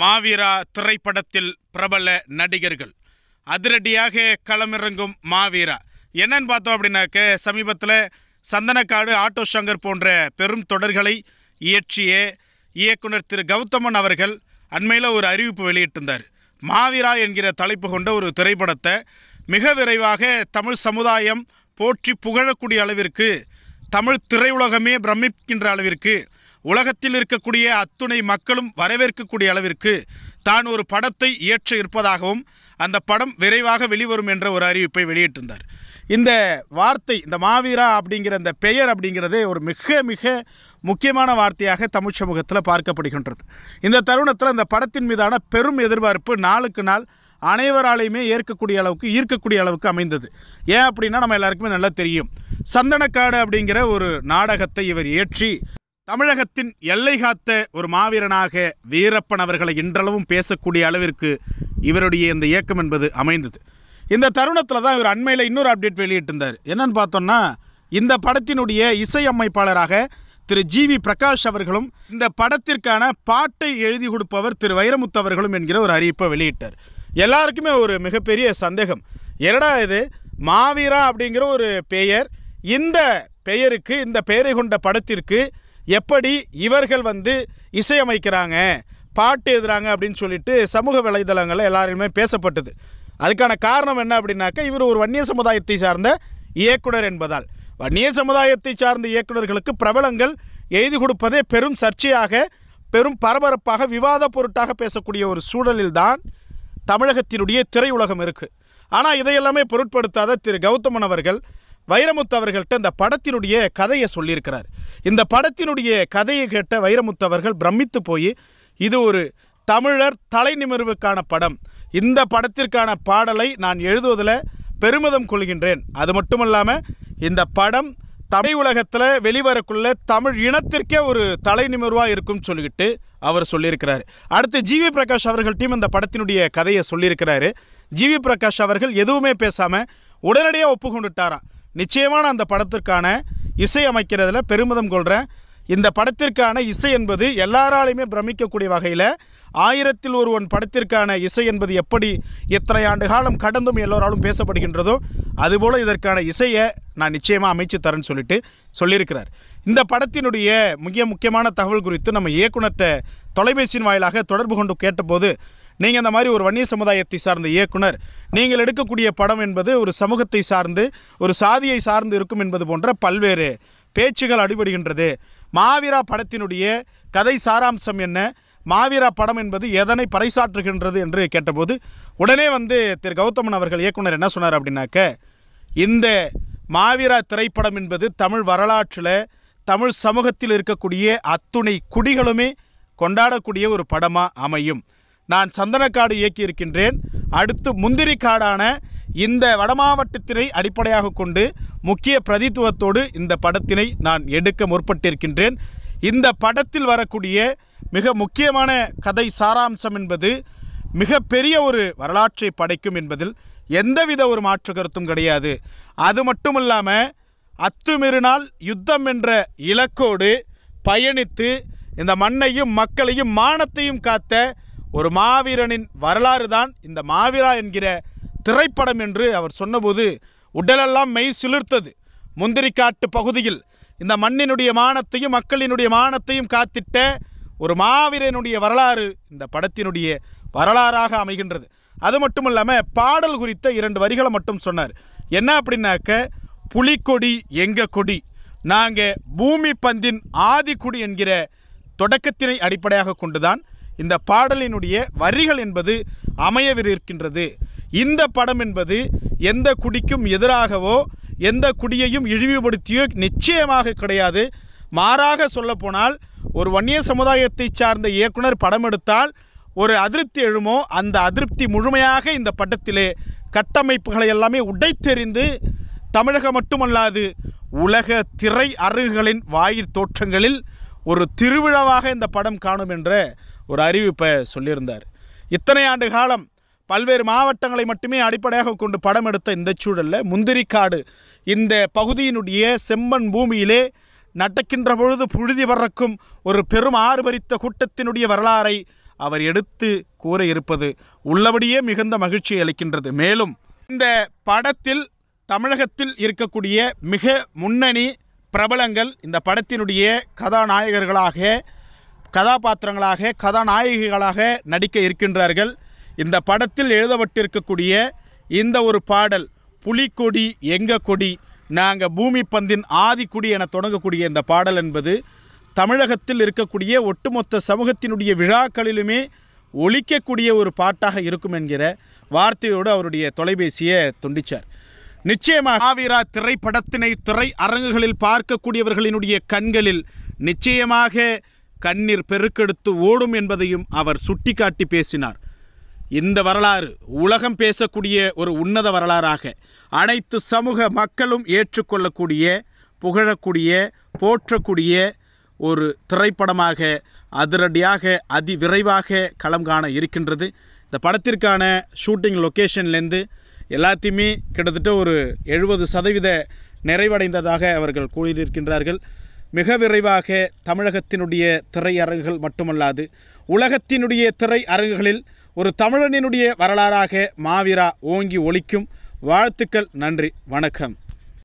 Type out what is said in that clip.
மாவீரா திரைப்படத்தில் பிரபல நடிகர்கள் அதிரடியாக களமிறங்கும் மாவீரா என்னன்னு பார்த்தோம் அப்படின்னாக்க சமீபத்தில் சந்தனக்காடு ஆட்டோ சங்கர் போன்ற பெரும் தொடர்களை இயற்றிய இயக்குனர் திரு கௌதமன் அவர்கள் அண்மையில் ஒரு அறிவிப்பு வெளியிட்டிருந்தார் மாவீரா என்கிற தலைப்பு கொண்ட ஒரு திரைப்படத்தை மிக விரைவாக தமிழ் சமுதாயம் போற்றி புகழக்கூடிய அளவிற்கு தமிழ் திரையுலகமே பிரமிக்கின்ற அளவிற்கு உலகத்தில் இருக்கக்கூடிய அத்துணை மக்களும் வரவேற்கக்கூடிய அளவிற்கு தான் ஒரு படத்தை இயற்ற இருப்பதாகவும் அந்த படம் விரைவாக வெளிவரும் என்ற ஒரு அறிவிப்பை வெளியிட்டிருந்தார் இந்த வார்த்தை இந்த மாவீரா அப்படிங்கிற இந்த பெயர் அப்படிங்கிறது ஒரு மிக மிக முக்கியமான வார்த்தையாக தமிழ் சமூகத்தில் பார்க்கப்படுகின்றது இந்த தருணத்தில் இந்த படத்தின் மீதான பெரும் எதிர்பார்ப்பு நாளுக்கு நாள் அனைவராலையுமே ஏற்கக்கூடிய அளவுக்கு ஈர்க்கக்கூடிய அளவுக்கு அமைந்தது ஏன் அப்படின்னா நம்ம எல்லாருக்குமே நல்லா தெரியும் சந்தனக்காடு அப்படிங்கிற ஒரு நாடகத்தை இவர் இயற்றி தமிழகத்தின் எல்லை காத்த ஒரு மாவீரனாக வீரப்பன் அவர்களை இன்றளவும் பேசக்கூடிய அளவிற்கு இவருடைய இந்த இயக்கம் என்பது அமைந்தது இந்த தருணத்தில் தான் இவர் அண்மையில் இன்னொரு அப்டேட் வெளியிட்டிருந்தார் என்னன்னு பார்த்தோம்னா இந்த படத்தினுடைய இசையமைப்பாளராக திரு ஜி வி பிரகாஷ் அவர்களும் இந்த படத்திற்கான பாட்டை எழுதி கொடுப்பவர் திரு வைரமுத்து அவர்களும் என்கிற ஒரு அறிவிப்பை வெளியிட்டார் எல்லாருக்குமே ஒரு மிகப்பெரிய சந்தேகம் என்னடா இது மாவீரா அப்படிங்கிற ஒரு பெயர் இந்த பெயருக்கு இந்த பெயரை கொண்ட படத்திற்கு எப்படி இவர்கள் வந்து இசையமைக்கிறாங்க பாட்டு எழுதுறாங்க அப்படின்னு சொல்லிட்டு சமூக வலைதளங்களில் எல்லாருமே பேசப்பட்டது அதுக்கான காரணம் என்ன அப்படின்னாக்கா இவர் ஒரு வன்னிய சமுதாயத்தை சார்ந்த இயக்குனர் என்பதால் வன்னிய சமுதாயத்தை சார்ந்த இயக்குனர்களுக்கு பிரபலங்கள் எழுதி கொடுப்பதே பெரும் சர்ச்சையாக பெரும் பரபரப்பாக விவாத பொருட்டாக பேசக்கூடிய ஒரு சூழலில்தான் தமிழகத்தினுடைய திரையுலகம் இருக்குது ஆனால் இதையெல்லாமே பொருட்படுத்தாத திரு கௌதமன் அவர்கள் வைரமுத்து அவர்கள்ட்ட இந்த படத்தினுடைய கதையை சொல்லியிருக்கிறார் இந்த படத்தினுடைய கதையை கேட்ட வைரமுத்து அவர்கள் பிரமித்து போய் இது ஒரு தமிழர் தலை நிமிர்வுக்கான படம் இந்த படத்திற்கான பாடலை நான் எழுதுவதில் பெருமிதம் கொள்கின்றேன் அது மட்டுமல்லாமல் இந்த படம் தமிழ் உலகத்தில் வெளிவரக்குள்ள தமிழ் இனத்திற்கே ஒரு தலை நிமிர்வாக இருக்கும்னு சொல்லிக்கிட்டு அவர் சொல்லியிருக்கிறாரு அடுத்து ஜிவி பிரகாஷ் அவர்கள்ட்டையும் இந்த படத்தினுடைய கதையை சொல்லியிருக்கிறாரு ஜிவி பிரகாஷ் அவர்கள் எதுவுமே பேசாமல் உடனடியாக ஒப்புக்கொண்டுட்டாராம் நிச்சயமான அந்த படத்திற்கான இசை அமைக்கிறதுல பெருமிதம் கொள்கிறேன் இந்த படத்திற்கான இசை என்பது எல்லாராலையுமே பிரமிக்கக்கூடிய வகையில் ஆயிரத்தில் ஒருவன் படத்திற்கான இசை என்பது எப்படி இத்தனை ஆண்டு காலம் கடந்தும் எல்லோராலும் பேசப்படுகின்றதோ அதுபோல் இதற்கான இசையை நான் நிச்சயமாக அமைச்சு தரேன்னு சொல்லிட்டு சொல்லியிருக்கிறார் இந்த படத்தினுடைய மிக முக்கியமான தகவல் குறித்து நம்ம இயக்குனர்கிட்ட தொலைபேசியின் வாயிலாக தொடர்பு கொண்டு கேட்டபோது நீங்கள் இந்த மாதிரி ஒரு வன்னிய சமுதாயத்தை சார்ந்த இயக்குனர் நீங்கள் எடுக்கக்கூடிய படம் என்பது ஒரு சமூகத்தை சார்ந்து ஒரு சாதியை சார்ந்து இருக்கும் என்பது போன்ற பல்வேறு பேச்சுகள் அடிபடுகின்றது மாவீரா படத்தினுடைய கதை சாராம்சம் என்ன மாவீரா படம் என்பது எதனை பறைசாற்றுகின்றது என்று கேட்டபோது உடனே வந்து திரு கௌதமன் அவர்கள் இயக்குனர் என்ன சொன்னார் அப்படின்னாக்க இந்த மாவீரா திரைப்படம் என்பது தமிழ் வரலாற்றில் தமிழ் சமூகத்தில் இருக்கக்கூடிய அத்துணை குடிகளுமே கொண்டாடக்கூடிய ஒரு படமாக அமையும் நான் சந்தனக்காடு இயக்கியிருக்கின்றேன் அடுத்து முந்திரி காடான இந்த வடமாவட்டத்தினை அடிப்படையாக கொண்டு முக்கிய பிரதித்துவத்தோடு இந்த படத்தினை நான் எடுக்க முற்பட்டிருக்கின்றேன் இந்த படத்தில் வரக்கூடிய மிக முக்கியமான கதை சாராம்சம் என்பது மிக பெரிய ஒரு வரலாற்றை படைக்கும் என்பதில் எந்தவித ஒரு மாற்று கருத்தும் கிடையாது அது மட்டும் இல்லாமல் அத்துமீறினால் யுத்தம் என்ற இலக்கோடு பயணித்து இந்த மண்ணையும் மக்களையும் மானத்தையும் காத்த ஒரு மாவீரனின் வரலாறு தான் இந்த மாவீரா என்கிற திரைப்படம் என்று அவர் சொன்னபோது உடலெல்லாம் மெய் சிலிர்த்தது முந்திரிக்காட்டு பகுதியில் இந்த மண்ணினுடைய மானத்தையும் மக்களினுடைய மானத்தையும் காத்திட்ட ஒரு மாவீரனுடைய வரலாறு இந்த படத்தினுடைய வரலாறாக அமைகின்றது அது மட்டும் இல்லாமல் பாடல் குறித்த இரண்டு வரிகளை மட்டும் சொன்னார் என்ன அப்படின்னாக்க புலிக்கொடி எங்க கொடி நாங்கள் பூமி பந்தின் ஆதிக்குடி என்கிற தொடக்கத்தினை அடிப்படையாக கொண்டுதான் இந்த பாடலினுடைய வரிகள் என்பது அமையவிருக்கின்றது இந்த படம் என்பது எந்த குடிக்கும் எதிராகவோ எந்த குடியையும் இழிவுபடுத்தியோ நிச்சயமாக கிடையாது மாறாக சொல்லப்போனால் ஒரு வன்னிய சமுதாயத்தை சார்ந்த இயக்குனர் படம் எடுத்தால் ஒரு அதிருப்தி எழுமோ அந்த அதிருப்தி முழுமையாக இந்த படத்திலே கட்டமைப்புகளை எல்லாமே உடைத்தெறிந்து தமிழகம் மட்டுமல்லாது உலக திரை அரங்குகளின் வாயிற் தோற்றங்களில் ஒரு திருவிழாவாக இந்த படம் காணும் என்ற ஒரு அறிவிப்பை சொல்லியிருந்தார் இத்தனை ஆண்டு காலம் பல்வேறு மாவட்டங்களை மட்டுமே அடிப்படையாக கொண்டு படம் எடுத்த இந்த சூழலில் முந்திரிக்காடு இந்த பகுதியினுடைய செம்மண் பூமியிலே நடக்கின்ற பொழுது புழுதி பறக்கும் ஒரு பெரும் ஆறுபறித்த கூட்டத்தினுடைய வரலாறை அவர் எடுத்து கூற இருப்பது உள்ளபடியே மிகுந்த மகிழ்ச்சி அளிக்கின்றது மேலும் இந்த படத்தில் தமிழகத்தில் இருக்கக்கூடிய மிக முன்னணி பிரபலங்கள் இந்த படத்தினுடைய கதாநாயகர்களாக கதாபாத்திரங்களாக கதாநாயகிகளாக நடிக்க இருக்கின்றார்கள் இந்த படத்தில் எழுதப்பட்டிருக்கக்கூடிய இந்த ஒரு பாடல் புலிக்கொடி எங்க கொடி நாங்கள் பூமி பந்தின் ஆதிக்குடி என தொடங்கக்கூடிய இந்த பாடல் என்பது தமிழகத்தில் இருக்கக்கூடிய ஒட்டுமொத்த சமூகத்தினுடைய விழாக்களிலுமே ஒலிக்கக்கூடிய ஒரு பாட்டாக இருக்கும் என்கிற வார்த்தையோடு அவருடைய தொலைபேசியை துண்டிச்சார் நிச்சயமாக ஆவிரா திரைப்படத்தினை திரை அரங்குகளில் பார்க்கக்கூடியவர்களினுடைய கண்களில் நிச்சயமாக கண்ணீர் பெருக்கெடுத்து ஓடும் என்பதையும் அவர் சுட்டிக்காட்டி பேசினார் இந்த வரலாறு உலகம் பேசக்கூடிய ஒரு உன்னத வரலாறாக அனைத்து சமூக மக்களும் ஏற்றுக்கொள்ளக்கூடிய புகழக்கூடிய போற்றக்கூடிய ஒரு திரைப்படமாக அதிரடியாக அதிவிரைவாக களம் காண இருக்கின்றது இந்த படத்திற்கான ஷூட்டிங் லொக்கேஷன்லேருந்து எல்லாத்தையுமே கிட்டத்தட்ட ஒரு எழுபது சதவீத நிறைவடைந்ததாக அவர்கள் கூறியிருக்கின்றார்கள் மிக விரைவாக தமிழகத்தினுடைய திரையரங்குகள் மட்டுமல்லாது உலகத்தினுடைய திரையரங்குகளில் ஒரு தமிழனினுடைய வரலாறாக மாவீரா ஓங்கி ஒலிக்கும் வாழ்த்துக்கள் நன்றி வணக்கம்